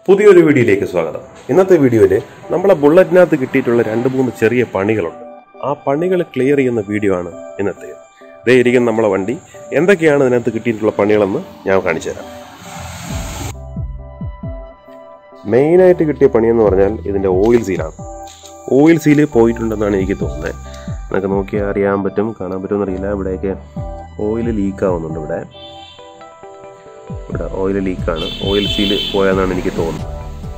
പുതിയൊരു വീഡിയോയിലേക്ക് സ്വാഗതം ഇന്നത്തെ വീഡിയോയിൽ നമ്മളെ ബുള്ളറ്റിനകത്ത് കിട്ടിയിട്ടുള്ള രണ്ട് മൂന്ന് ചെറിയ പണികളുണ്ട് ആ പണികൾ ക്ലിയർ ചെയ്യുന്ന വീഡിയോ ആണ് ഇന്നത്തെ ഇതേ ഇരിക്കുന്ന നമ്മളെ വണ്ടി എന്തൊക്കെയാണ് ഇതിനകത്ത് കിട്ടിയിട്ടുള്ള പണികളെന്ന് ഞാൻ കാണിച്ചു തരാം മെയിനായിട്ട് കിട്ടിയ പണിയെന്ന് പറഞ്ഞാൽ ഇതിൻ്റെ ഓയിൽ സീലാണ് ഓയിൽ സീല് പോയിട്ടുണ്ടെന്നാണ് എനിക്ക് തോന്നുന്നത് നമുക്ക് നോക്കിയാൽ അറിയാൻ പറ്റും കാണാൻ പറ്റുമെന്നറിയില്ല ഇവിടെയൊക്കെ ഓയിൽ ലീക്ക് ആവുന്നുണ്ട് ഇവിടെ ഇവിടെ ഓയിൽ ലീക്കാണ് ഓയിൽ സീല് പോയെന്നാണ് എനിക്ക് തോന്നുന്നത്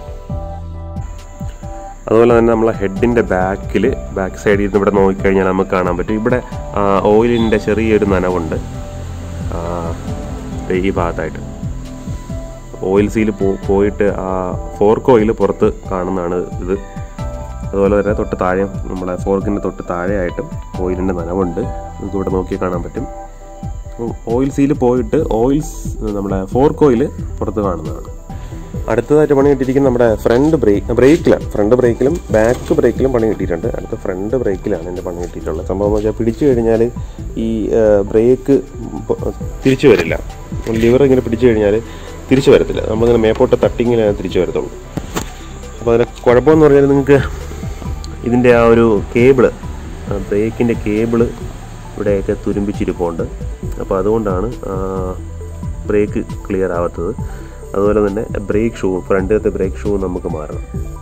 അതുപോലെ തന്നെ നമ്മളെ ഹെഡിൻ്റെ ബാക്കിൽ ബാക്ക് സൈഡിൽ നിന്ന് ഇവിടെ നോക്കിക്കഴിഞ്ഞാൽ നമുക്ക് കാണാൻ പറ്റും ഇവിടെ ഓയിലിൻ്റെ ചെറിയൊരു നനവുണ്ട് ആ, ദേ ഈ ഭാഗത്തായിട്ട് ഓയിൽ സീല് പോ പോയിട്ട് ആ ഫോർക്ക് ഓയിൽ പുറത്ത് കാണുന്നതാണ് ഇത് അതുപോലെ തന്നെ തൊട്ട് താഴെ നമ്മളെ ഫോർക്കിൻ്റെ തൊട്ട് താഴെയായിട്ടും ഓയിലിൻ്റെ നനവുണ്ട് നമുക്ക് ഇവിടെ നോക്കി കാണാൻ പറ്റും ഓയിൽ സീല് പോയിട്ട് ഓയിൽ നമ്മുടെ ഫോർക്ക് ഓയിൽ പുറത്ത് കാണുന്നതാണ് അടുത്തതായിട്ട് പണി കിട്ടിയിരിക്കുന്നത് നമ്മുടെ ഫ്രണ്ട് ബ്രേക്ക് ബ്രേക്കിലാണ് ഫ്രണ്ട് ബ്രേക്കിലും ബാക്ക് ബ്രേക്കിലും പണി കിട്ടിയിട്ടുണ്ട് അടുത്ത ഫ്രണ്ട് ബ്രേക്കിലാണ് എൻ്റെ പണി കിട്ടിയിട്ടുള്ളത് സംഭവം എന്ന് വെച്ചാൽ പിടിച്ചു കഴിഞ്ഞാൽ ഈ ബ്രേക്ക് തിരിച്ചു വരില്ല ലിവർ ഇങ്ങനെ പിടിച്ചു കഴിഞ്ഞാൽ തിരിച്ചു വരത്തില്ല നമ്മളിങ്ങനെ മേപ്പോട്ട് തട്ടിങ്ങിനെ തിരിച്ചു വരത്തുള്ളൂ അപ്പോൾ അതിന് കുഴപ്പമെന്ന് പറഞ്ഞാൽ നിങ്ങൾക്ക് ഇതിൻ്റെ ആ ഒരു കേബിള് ബ്രേക്കിൻ്റെ കേബിള് ഇവിടെയൊക്കെ തുരുമ്പിച്ചിരിപ്പുണ്ട് അപ്പോൾ അതുകൊണ്ടാണ് ബ്രേക്ക് ക്ലിയർ ആവാത്തത് അതുപോലെ തന്നെ ബ്രേക്ക് ഷൂ ഫ്രണ്ടിലത്തെ ബ്രേക്ക് ഷൂ നമുക്ക് മാറണം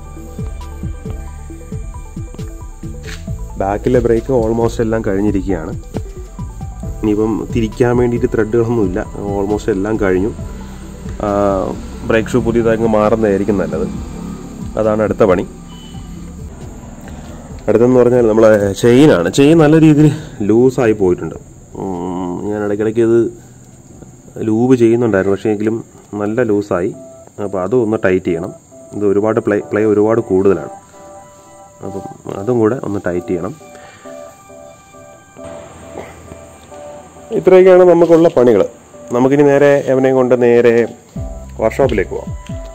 ബാക്കിലെ ബ്രേക്ക് ഓൾമോസ്റ്റ് എല്ലാം കഴിഞ്ഞിരിക്കുകയാണ് ഇനിയിപ്പം തിരിക്കാൻ വേണ്ടിയിട്ട് ത്രെഡുകളൊന്നുമില്ല ഓൾമോസ്റ്റ് എല്ലാം കഴിഞ്ഞു ബ്രേക്ക് ഷൂ പുതിയതായി മാറുന്നതായിരിക്കും നല്ലത് അതാണ് അടുത്ത പണി അടുത്തെന്ന് പറഞ്ഞാൽ നമ്മളെ ചെയിനാണ് ചെയിൻ നല്ല രീതിയിൽ ലൂസായി പോയിട്ടുണ്ട് ഉം, ഞാൻ ഇടയ്ക്കിടയ്ക്ക് ഇത് ലൂബ് ചെയ്യുന്നുണ്ടായിരുന്നു പക്ഷേ എങ്കിലും നല്ല ലൂസായി അപ്പോൾ അതും ഒന്ന് ടൈറ്റ് ചെയ്യണം ഇത് ഒരുപാട് പ്ലേ പ്ലേ ഒരുപാട് കൂടുതലാണ് അപ്പം അതും കൂടെ ഒന്ന് ടൈറ്റ് ചെയ്യണം ഇത്രയൊക്കെയാണ് നമുക്കുള്ള പണികൾ നമുക്കിനി നേരെ എവനെയും കൊണ്ട് നേരെ വർക്ക്ഷോപ്പിലേക്ക് പോവാം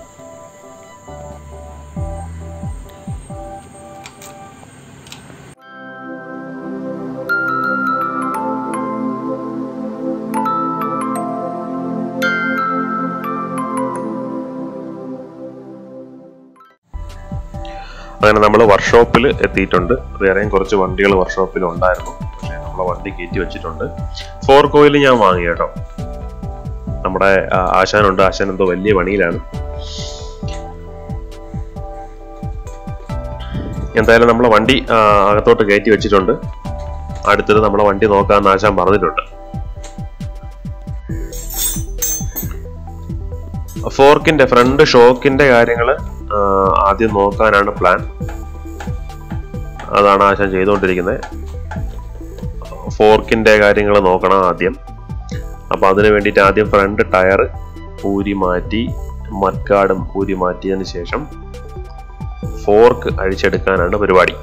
അങ്ങനെ നമ്മൾ വർക്ക്ഷോപ്പിൽ എത്തിയിട്ടുണ്ട് വേറെയും കുറച്ച് വണ്ടികൾ വർക്ക്ഷോപ്പിൽ ഉണ്ടായിരുന്നു പക്ഷേ നമ്മളെ വണ്ടി കയറ്റി വെച്ചിട്ടുണ്ട് ഫോർ കോയിൽ ഞാൻ വാങ്ങി കേട്ടോ നമ്മുടെ ആ, ആശാനുണ്ട് ആശാൻ എന്തോ വലിയ പണിയിലാണ് എന്തായാലും നമ്മളെ വണ്ടി ആ, അകത്തോട്ട് കയറ്റി വെച്ചിട്ടുണ്ട് അടുത്തത് നമ്മളെ വണ്ടി നോക്കാമെന്ന് ആശാൻ പറഞ്ഞിട്ടുണ്ട് ഫോർക്കിന്റെ ഫ്രണ്ട് ഷോക്കിന്റെ കാര്യങ്ങൾ ആദ്യം നോക്കാനാണ് പ്ലാൻ അതാണ് ആശാൻ ചെയ്തുകൊണ്ടിരിക്കുന്നത് ഫോർക്കിന്റെ കാര്യങ്ങൾ നോക്കണം ആദ്യം അപ്പൊ അതിന് വേണ്ടിയിട്ട് ആദ്യം ഫ്രണ്ട് ടയർ ഊരി മാറ്റി മഡ്ഗാർഡും ഊരി മാറ്റിയതിന് ശേഷം ഫോർക്ക് അഴിച്ചെടുക്കാനാണ് പരിപാടി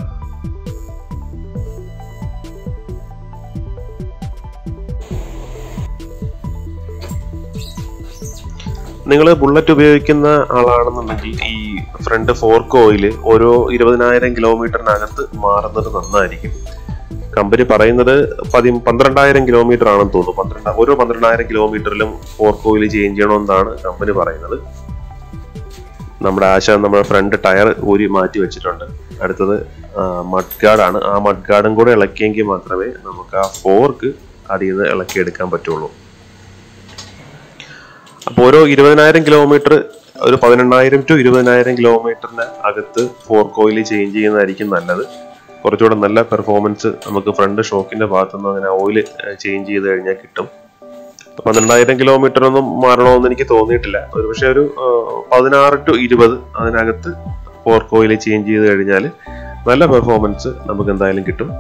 നിങ്ങൾ ബുള്ളറ്റ് ഉപയോഗിക്കുന്ന ആളാണെന്നുണ്ടെങ്കിൽ ഈ ഫ്രണ്ട് ഫോർക്ക് ഓയിൽ ഓരോ ഇരുപതിനായിരം കിലോമീറ്ററിനകത്ത് മാറുന്നത് നന്നായിരിക്കും കമ്പനി പറയുന്നത് പതി പന്ത്രണ്ടായിരം കിലോമീറ്റർ ആണെന്ന് തോന്നുന്നു പന്ത്രണ്ട് ഓരോ പന്ത്രണ്ടായിരം കിലോമീറ്ററിലും ഫോർക്ക് ഓയിൽ ചേഞ്ച് ചെയ്യണമെന്നാണ് കമ്പനി പറയുന്നത് നമ്മുടെ ആശ നമ്മുടെ ഫ്രണ്ട് ടയർ ഊരി മാറ്റി വെച്ചിട്ടുണ്ട് അടുത്തത് മഡ്ഗാർഡാണ് ആ മഡ്ഗാർഡും കൂടെ ഇളക്കിയെങ്കിൽ മാത്രമേ നമുക്ക് ആ ഫോർക്ക് അതിൽ നിന്ന് ഇളക്കിയെടുക്കാൻ പറ്റുള്ളൂ അപ്പോൾ ഓരോ ഇരുപതിനായിരം കിലോമീറ്റർ ഒരു പതിനെണ്ണായിരം ടു ഇരുപതിനായിരം കിലോമീറ്ററിന് അകത്ത് ഫോർക്ക് ഓയിൽ ചേഞ്ച് ചെയ്യുന്നതായിരിക്കും നല്ലത് കുറച്ചുകൂടെ നല്ല പെർഫോമൻസ് നമുക്ക് ഫ്രണ്ട് ഷോക്കിന്റെ ഭാഗത്തുനിന്ന് അങ്ങനെ ഓയിൽ ചേഞ്ച് ചെയ്ത് കഴിഞ്ഞാൽ കിട്ടും പന്ത്രണ്ടായിരം കിലോമീറ്റർ ഒന്നും മാറണമെന്ന് എനിക്ക് തോന്നിയിട്ടില്ല ഒരു പക്ഷേ ഒരു ആ, പതിനാറ് ടു ഇരുപത് അതിനകത്ത് ഫോർക്ക് ഓയിൽ ചേഞ്ച് ചെയ്ത് കഴിഞ്ഞാൽ നല്ല പെർഫോമൻസ് നമുക്ക് എന്തായാലും കിട്ടും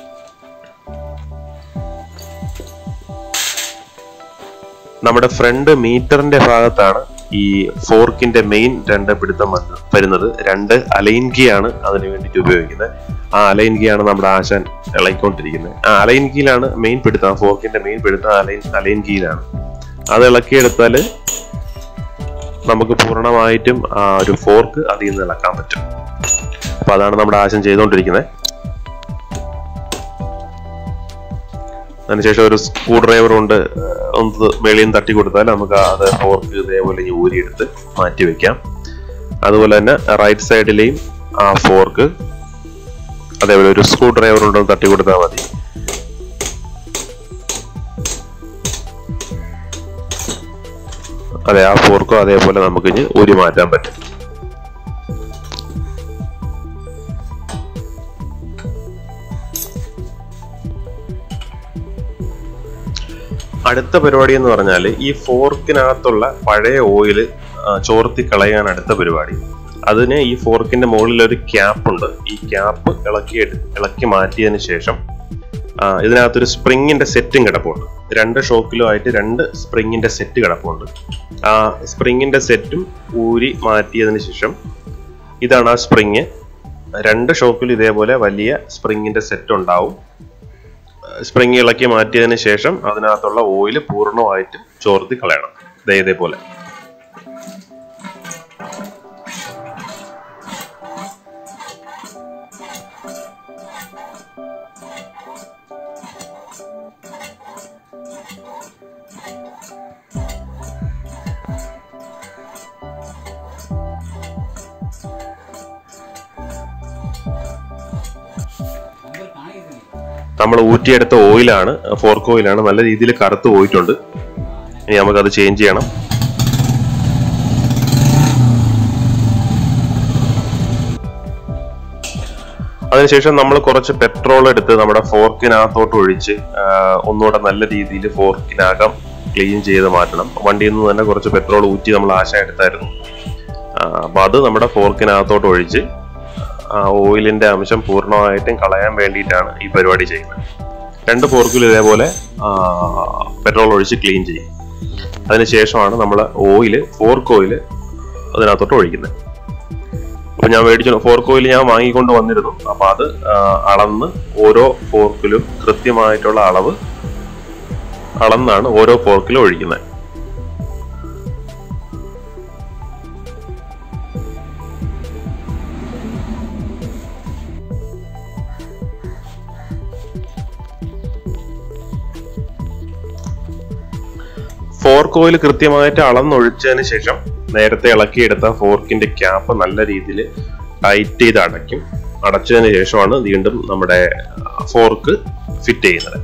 നമ്മുടെ ഫ്രണ്ട് മീറ്ററിന്റെ ഭാഗത്താണ് ഈ ഫോർക്കിന്റെ മെയിൻ രണ്ട് പിടുത്തം വന്ന് വരുന്നത് രണ്ട് അലൈൻ കീ ആണ് അതിന് വേണ്ടിയിട്ട് ഉപയോഗിക്കുന്നത് ആ അലൈൻ കീ ആണ് നമ്മുടെ ആശാൻ ഇളക്കിക്കൊണ്ടിരിക്കുന്നത് ആ അലൈൻ കീയിലാണ് മെയിൻ പിടുത്തം ഫോർക്കിന്റെ മെയിൻ പിടുത്തം അലൈൻ അലൈൻ കീയിലാണ് അത് ഇളക്കിയെടുത്താൽ നമുക്ക് പൂർണ്ണമായിട്ടും ആ ഒരു ഫോർക്ക് അതിൽ നിന്ന് ഇളക്കാൻ പറ്റും അപ്പൊ അതാണ് നമ്മുടെ ആശാൻ ചെയ്തുകൊണ്ടിരിക്കുന്നത് അതിനുശേഷം ഒരു സ്ക്രൂ ഡ്രൈവർ കൊണ്ട് ഒന്ന് മേളിൽ നിന്ന് തട്ടി കൊടുത്താൽ നമുക്ക് അത് ഫോർക്ക് ഇതേപോലെ ഇനി ഊരിയെടുത്ത് മാറ്റി വെക്കാം അതുപോലെ തന്നെ റൈറ്റ് സൈഡിലെയും ആ ഫോർക്ക് അതേപോലെ ഒരു സ്ക്രൂ ഡ്രൈവർ ഉണ്ടെന്ന് തട്ടി കൊടുത്താൽ മതി അതെ ആ ഫോർക്കും അതേപോലെ നമുക്ക് ഇനി ഊരി മാറ്റാൻ പറ്റും അടുത്ത പരിപാടി എന്ന് പറഞ്ഞാൽ ഈ ഫോർക്കിനകത്തുള്ള പഴയ ഓയിൽ ചോർത്തി കളയാൻ അടുത്ത പരിപാടി അതിന് ഈ ഫോർക്കിന്റെ മുകളിൽ ഒരു ക്യാപ്പ് ഉണ്ട് ഈ ക്യാപ്പ് ഇളക്കി എടു- ഇളക്കി മാറ്റിയതിന് ശേഷം ആ, ഇതിനകത്തൊരു സ്പ്രിങ്ങിന്റെ സെറ്റും കിടപ്പുണ്ട് രണ്ട് ഷോക്കിലും ആയിട്ട് രണ്ട് സ്പ്രിങ്ങിന്റെ സെറ്റ് കിടപ്പുണ്ട് ആ സ്പ്രിങ്ങിന്റെ സെറ്റും ഊരി മാറ്റിയതിന് ശേഷം ഇതാണ് ആ സ്പ്രിങ് രണ്ട് ഷോക്കിലും ഇതേപോലെ വലിയ സ്പ്രിങ്ങിന്റെ സെറ്റ് ഉണ്ടാവും സ്പ്രിങ് ഇളക്കി മാറ്റിയതിന് ശേഷം അതിനകത്തുള്ള ഓയിൽ പൂർണ്ണമായിട്ടും ചോർത്തി കളയണം ദേ ഇതേപോലെ നമ്മൾ ഊറ്റിയെടുത്ത ഓയിലാണ് ഫോർക്ക് ഓയിലാണ് നല്ല രീതിയിൽ കറുത്ത് പോയിട്ടുണ്ട് ഇനി നമുക്കത് ചേഞ്ച് ചെയ്യണം അതിനുശേഷം നമ്മൾ കുറച്ച് പെട്രോൾ എടുത്ത് നമ്മുടെ ഫോർക്കിനകത്തോട്ട് ഒഴിച്ച് ആ, ഒന്നുകൂടെ നല്ല രീതിയിൽ ഫോർക്കിനകം ക്ലീൻ ചെയ്ത് മാറ്റണം വണ്ടിയിൽ നിന്ന് തന്നെ കുറച്ച് പെട്രോൾ ഊറ്റി നമ്മൾ ആശ എടുത്തായിരുന്നു ആ, അപ്പൊ അത് നമ്മുടെ ഫോർക്കിനകത്തോട്ട് ഒഴിച്ച് ആ ഓയിലിന്റെ അംശം പൂർണ്ണമായിട്ടും കളയാൻ വേണ്ടിയിട്ടാണ് ഈ പരിപാടി ചെയ്യുന്നത് രണ്ട് ഫോർക്കിലും ഇതേപോലെ പെട്രോൾ ഒഴിച്ച് ക്ലീൻ ചെയ്യും അതിനുശേഷമാണ് നമ്മൾ ഓയിൽ ഫോർക്ക് ഓയിൽ അതിനകത്തോട്ട് ഒഴിക്കുന്നത് അപ്പൊ ഞാൻ മേടിച്ചു ഫോർക്ക് ഓയിൽ ഞാൻ വാങ്ങിക്കൊണ്ട് വന്നിരുന്നു അപ്പൊ അത് ആ, അളന്ന് ഓരോ ഫോർക്കിലും കൃത്യമായിട്ടുള്ള അളവ് അളന്നാണ് ഓരോ ഫോർക്കിലും ഒഴിക്കുന്നത് ഫോർക്ക് ഓയിൽ കൃത്യമായിട്ട് അളന്നൊഴിച്ചതിന് ശേഷം നേരത്തെ ഇളക്കിയെടുത്ത ഫോർക്കിന്റെ ക്യാപ്പ് നല്ല രീതിയിൽ ടൈറ്റ് ചെയ്ത് അടയ്ക്കും അടച്ചതിന് ശേഷമാണ് വീണ്ടും നമ്മുടെ ഫോർക്ക് ഫിറ്റ് ചെയ്യുന്നത്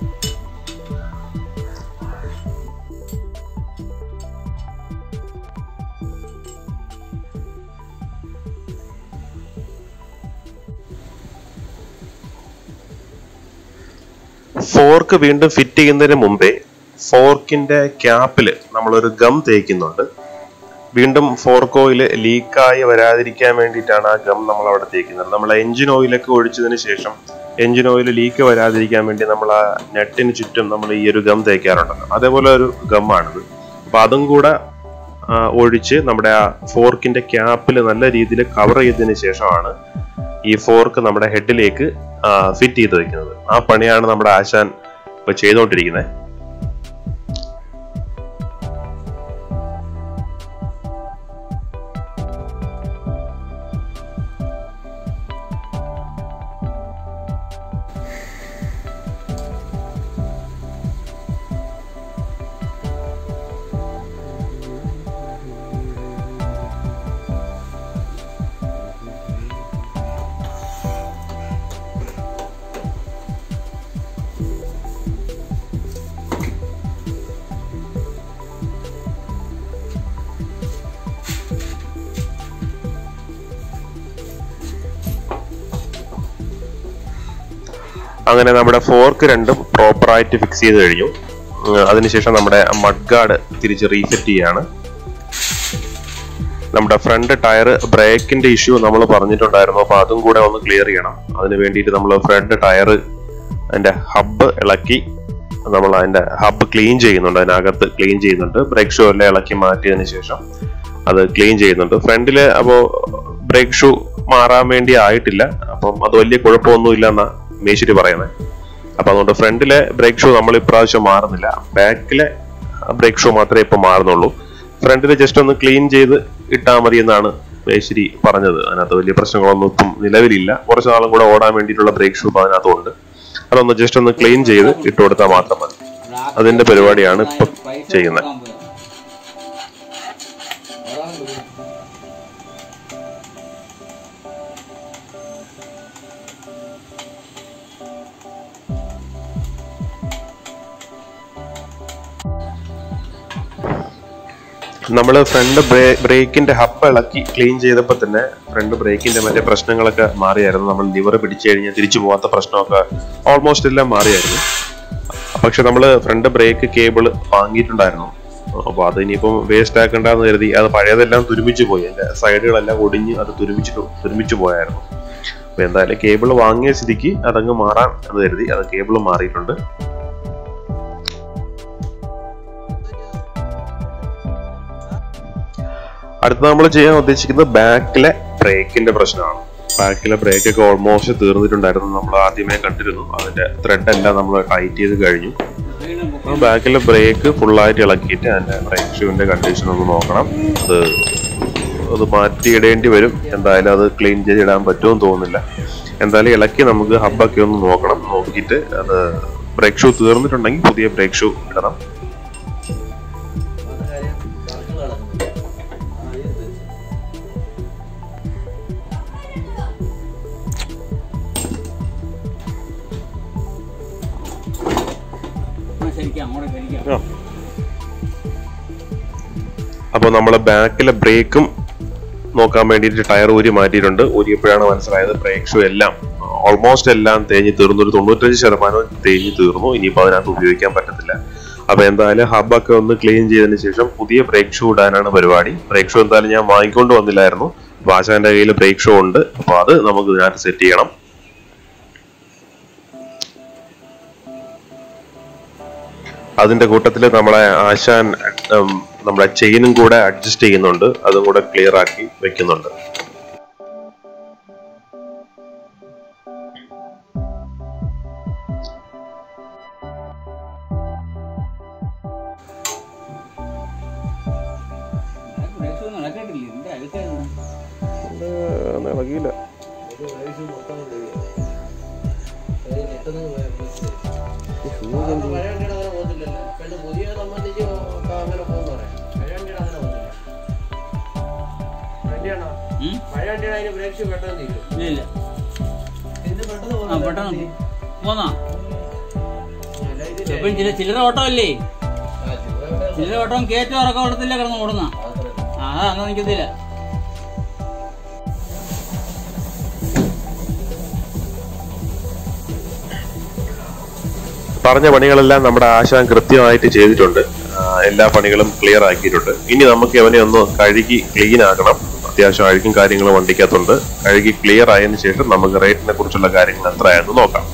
ഫോർക്ക് വീണ്ടും ഫിറ്റ് ചെയ്യുന്നതിന് മുമ്പേ ഫോർക്കിന്റെ ക്യാപ്പിൽ നമ്മളൊരു ഗം തേക്കുന്നുണ്ട് വീണ്ടും ഫോർക്ക് ഓയിൽ ലീക്കായി വരാതിരിക്കാൻ വേണ്ടിയിട്ടാണ് ആ ഗം നമ്മൾ അവിടെ തേക്കുന്നത് നമ്മൾ എഞ്ചിൻ ഓയിലൊക്കെ ഒഴിച്ചതിന് ശേഷം എഞ്ചിൻ ഓയിൽ ലീക്ക് വരാതിരിക്കാൻ വേണ്ടി നമ്മൾ ആ നെറ്റിന് ചുറ്റും നമ്മൾ ഈ ഒരു ഗം തേക്കാറുണ്ട് അതേപോലെ ഒരു ഗമ്മാണിത് അപ്പൊ അതും കൂടെ ആ, ഒഴിച്ച് നമ്മുടെ ആ ഫോർക്കിന്റെ ക്യാപ്പിൽ നല്ല രീതിയിൽ കവർ ചെയ്തതിന് ശേഷമാണ് ഈ ഫോർക്ക് നമ്മുടെ ഹെഡിലേക്ക് ഫിറ്റ് ചെയ്ത് വെക്കുന്നത് ആ പണിയാണ് നമ്മുടെ ആശാൻ ഇപ്പൊ ചെയ്തുകൊണ്ടിരിക്കുന്നത് അങ്ങനെ നമ്മുടെ ഫോർക്ക് രണ്ടും പ്രോപ്പറായിട്ട് ഫിക്സ് ചെയ്ത് കഴിഞ്ഞു ഉം, അതിനുശേഷം നമ്മുടെ മഡ് ഗാർഡ് തിരിച്ച് റീസെറ്റ് ചെയ്യാണ് നമ്മുടെ ഫ്രണ്ട് ടയർ ബ്രേക്കിന്റെ ഇഷ്യൂ നമ്മൾ പറഞ്ഞിട്ടുണ്ടായിരുന്നു അപ്പൊ അതും കൂടെ ഒന്ന് ക്ലിയർ ചെയ്യണം അതിന് വേണ്ടിയിട്ട് നമ്മൾ ഫ്രണ്ട് ടയർ അതിന്റെ ഹബ്ബ് ഇളക്കി നമ്മൾ അതിന്റെ ഹബ്ബ് ക്ലീൻ ചെയ്യുന്നുണ്ട് അതിനകത്ത് ക്ലീൻ ചെയ്യുന്നുണ്ട് ബ്രേക്ക് ഷൂ എല്ലാം ഇളക്കി മാറ്റിയതിന് ശേഷം അത് ക്ലീൻ ചെയ്യുന്നുണ്ട് ഫ്രണ്ടില് അപ്പോ ബ്രേക്ക് ഷൂ മാറാൻ വേണ്ടി ആയിട്ടില്ല അപ്പം അത് വലിയ കുഴപ്പമൊന്നുമില്ല എന്നാ മേശിരി പറയുന്നത് അപ്പൊ അതുകൊണ്ട് ഫ്രണ്ടിലെ ബ്രേക്ക് ഷൂ നമ്മൾ ഇപ്രാവശ്യം മാറുന്നില്ല ബാക്കിലെ ബ്രേക്ക് ഷൂ മാത്രമേ ഇപ്പൊ മാറുന്നുള്ളൂ ഫ്രണ്ടിൽ ജസ്റ്റ് ഒന്ന് ക്ലീൻ ചെയ്ത് ഇട്ടാൽ മതി എന്നാണ് മേശിരി പറഞ്ഞത് അതിനകത്ത് വലിയ പ്രശ്നങ്ങളൊന്നും ഇപ്പം നിലവിലില്ല കുറച്ച് നാളും കൂടെ ഓടാൻ വേണ്ടിയിട്ടുള്ള ബ്രേക്ക് ഷൂ അതിനകത്തുണ്ട് അതൊന്ന് ജസ്റ്റ് ഒന്ന് ക്ലീൻ ചെയ്ത് ഇട്ട് കൊടുത്താൽ മാത്രം മതി അതിന്റെ പരിപാടിയാണ് ഇപ്പം ചെയ്യുന്നത് നമ്മൾ ഫ്രണ്ട് ബ്രേക്കിന്റെ ഹബ്ബ് ഇളക്കി ക്ലീൻ ചെയ്തപ്പോൾ തന്നെ ഫ്രണ്ട് ബ്രേക്കിന്റെ മറ്റേ പ്രശ്നങ്ങളൊക്കെ മാറിയായിരുന്നു നമ്മൾ ലിവർ പിടിച്ചു കഴിഞ്ഞാൽ തിരിച്ചു പോകാത്ത പ്രശ്നമൊക്കെ ഓൾമോസ്റ്റ് എല്ലാം മാറിയായിരുന്നു പക്ഷെ നമ്മൾ ഫ്രണ്ട് ബ്രേക്ക് കേബിൾ വാങ്ങിയിട്ടുണ്ടായിരുന്നു അപ്പോൾ അത് ഇനിയിപ്പം വേസ്റ്റ് ആക്കണ്ടെന്ന് കരുതി അത് പഴയതെല്ലാം തുരുമിച്ച് പോയി അതിന്റെ സൈഡുകളെല്ലാം ഒടിഞ്ഞ് അത് തുരുമിച്ചിട്ട് തുരുമിച്ച് പോയായിരുന്നു അപ്പോൾ എന്തായാലും കേബിൾ വാങ്ങിയ സ്ഥിതിക്ക് അതങ്ങ് മാറാൻ എന്ന് കരുതി അത് കേബിൾ മാറിയിട്ടുണ്ട് അടുത്ത നമ്മൾ ചെയ്യാൻ ഉദ്ദേശിക്കുന്നത് ബാക്കിലെ ബ്രേക്കിന്റെ പ്രശ്നമാണ് ബാക്കിലെ ബ്രേക്ക് ഒക്കെ ഓൾമോസ്റ്റ് തീർന്നിട്ടുണ്ടായിരുന്നു നമ്മൾ ആദ്യമേ കണ്ടിരുന്നു അതിന്റെ ത്രെഡ് എല്ലാം നമ്മൾ ടൈറ്റ് ചെയ്ത് കഴിഞ്ഞു ബാക്കിലെ ബ്രേക്ക് ഫുള്ളായിട്ട് ഇളക്കിയിട്ട് അതിന്റെ ബ്രേക്ക് ഷൂവിന്റെ കണ്ടീഷൻ ഒന്ന് നോക്കണം അത് അത് മാറ്റിയിടേണ്ടി വരും എന്തായാലും അത് ക്ലീൻ ചെയ്തിടാൻ പറ്റുമെന്ന് തോന്നുന്നില്ല എന്തായാലും ഇളക്കി നമുക്ക് ഹബ്ബൊക്കെ ഒന്ന് നോക്കണം നോക്കിയിട്ട് അത് ബ്രേക്ക് ഷൂ തീർന്നിട്ടുണ്ടെങ്കിൽ പുതിയ ബ്രേക്ക് ഷൂ ഇടണം ശരിക്കും അങ്ങോട്ട് കഴിക്കാം അപ്പോൾ നമ്മൾ ബാക്കിലെ ബ്രേക്കും നോക്കാൻ വേണ്ടിയിട്ട് ടയർ ഊരി മാറ്റിയിട്ടുണ്ട് ഊരിയപ്പോഴാണ് മനസ്സിലായത് ബ്രേക്ക് ഷൂ എല്ലാം ഓൾമോസ്റ്റ് എല്ലാം തേഞ്ഞ് തീർന്നു ഒരു തൊണ്ണൂറ്റഞ്ച് ശതമാനം തേഞ്ഞ് തീർന്നു ഇനിയിപ്പോൾ അതിനകത്ത് ഉപയോഗിക്കാൻ പറ്റത്തില്ല അപ്പോൾ എന്തായാലും ഹബ്ബൊക്കെ ഒന്ന് ക്ലീൻ ചെയ്തതിന് ശേഷം പുതിയ ബ്രേക്ക് ഷൂ ഇടാനാണ് പരിപാടി ബ്രേക്ക് ഷൂ എന്തായാലും ഞാൻ വാങ്ങിക്കൊണ്ട് വന്നില്ലായിരുന്നു വാശാന്റെ കയ്യിൽ ബ്രേക്ക് ഷൂ ഉണ്ട് അപ്പോൾ അത് നമുക്ക് ഇതിനകത്ത് സെറ്റ് ചെയ്യണം അതിന്റെ കൂട്ടത്തിൽ നമ്മളെ ആശാൻ ഉം, നമ്മുടെ ചെയിനും കൂടെ അഡ്ജസ്റ്റ് ചെയ്യുന്നുണ്ട് അതും കൂടെ ക്ലിയർ ആക്കി വെക്കുന്നുണ്ട് നടക്കട്ടില്ല എന്റെ അഴുക്കായിരുന്നു ഇളകിയില്ല ഉം? ഇല്ല ഇല്ല ആ പെട്ടെന്ന് പോന്നാ എപ്പോഴും ചില ചില്ലറ ഓട്ടം അല്ലേ ചില്ലറ ഓട്ടം കയറ്റം ഇറക്കം ഓടത്തില്ല കിടന്ന് ഓടുന്ന ആ അതാ അങ്ങനെ നിൽക്കത്തില്ല പറഞ്ഞ പണികളെല്ലാം നമ്മുടെ ആശാൻ കൃത്യമായിട്ട് ചെയ്തിട്ടുണ്ട് ആ, എല്ലാ പണികളും ക്ലിയർ ആക്കിയിട്ടുണ്ട് ഇനി നമുക്ക് അവനെ ഒന്ന് കഴുകി ക്ലീൻ ആക്കണം അത്യാവശ്യം അഴുക്കും കാര്യങ്ങളും വണ്ടിക്കകത്തുണ്ട് കഴുകി ക്ലിയർ ആയതിനു ശേഷം നമുക്ക് റേറ്റിനെ കുറിച്ചുള്ള കാര്യങ്ങൾ എത്രയാണെന്ന് നോക്കാം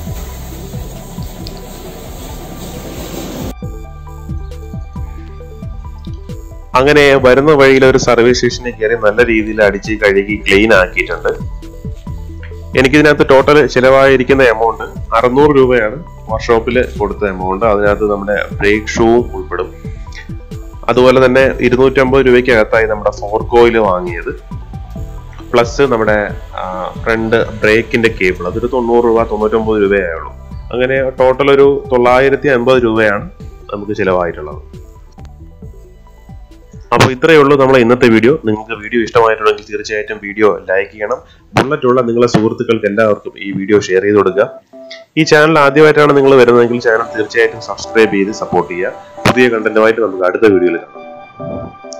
അങ്ങനെ വരുന്ന വഴിയിൽ ഒരു സർവീസ് സ്റ്റേഷനിൽ കയറി നല്ല രീതിയിൽ അടിച്ച് കഴുകി ക്ലീൻ ആക്കിയിട്ടുണ്ട് എനിക്കിതിനകത്ത് ടോട്ടൽ ചിലവായിരിക്കുന്ന എമൗണ്ട് അറുന്നൂറ് രൂപയാണ് വർക്ക്ഷോപ്പിൽ കൊടുത്ത എമൗണ്ട് അതിനകത്ത് നമ്മുടെ ബ്രേക്ക് ഷൂവും ഉൾപ്പെടും അതുപോലെ തന്നെ ഇരുന്നൂറ്റമ്പത് രൂപയ്ക്കകത്തായി നമ്മുടെ ഫോർക്ക് ഓയിൽ വാങ്ങിയത് പ്ലസ് നമ്മുടെ ഫ്രണ്ട് ബ്രേക്കിന്റെ കേബിൾ അതൊരു തൊണ്ണൂറ് രൂപ തൊണ്ണൂറ്റൊമ്പത് രൂപയേ ഉള്ളൂ അങ്ങനെ ടോട്ടൽ ഒരു തൊള്ളായിരത്തി അൻപത് രൂപയാണ് നമുക്ക് ചിലവായിട്ടുള്ളത് അപ്പോൾ ഇത്രയേ ഉള്ളൂ നമ്മളെ ഇന്നത്തെ വീഡിയോ നിങ്ങൾക്ക് വീഡിയോ ഇഷ്ടമായിട്ടുണ്ടെങ്കിൽ തീർച്ചയായിട്ടും വീഡിയോ ലൈക്ക് ചെയ്യണം ബുള്ളറ്റ് ഉള്ള നിങ്ങളെ സുഹൃത്തുക്കൾക്ക് എല്ലാവർക്കും ഈ വീഡിയോ ഷെയർ ചെയ്ത് കൊടുക്കുക ഈ ചാനൽ ആദ്യമായിട്ടാണ് നിങ്ങൾ വരുന്നതെങ്കിൽ ചാനൽ തീർച്ചയായിട്ടും സബ്സ്ക്രൈബ് ചെയ്ത് സപ്പോർട്ട് ചെയ്യുക പുതിയ കണ്ടന്റുമായിട്ട് നമുക്ക് അടുത്ത വീഡിയോയിൽ കാണാം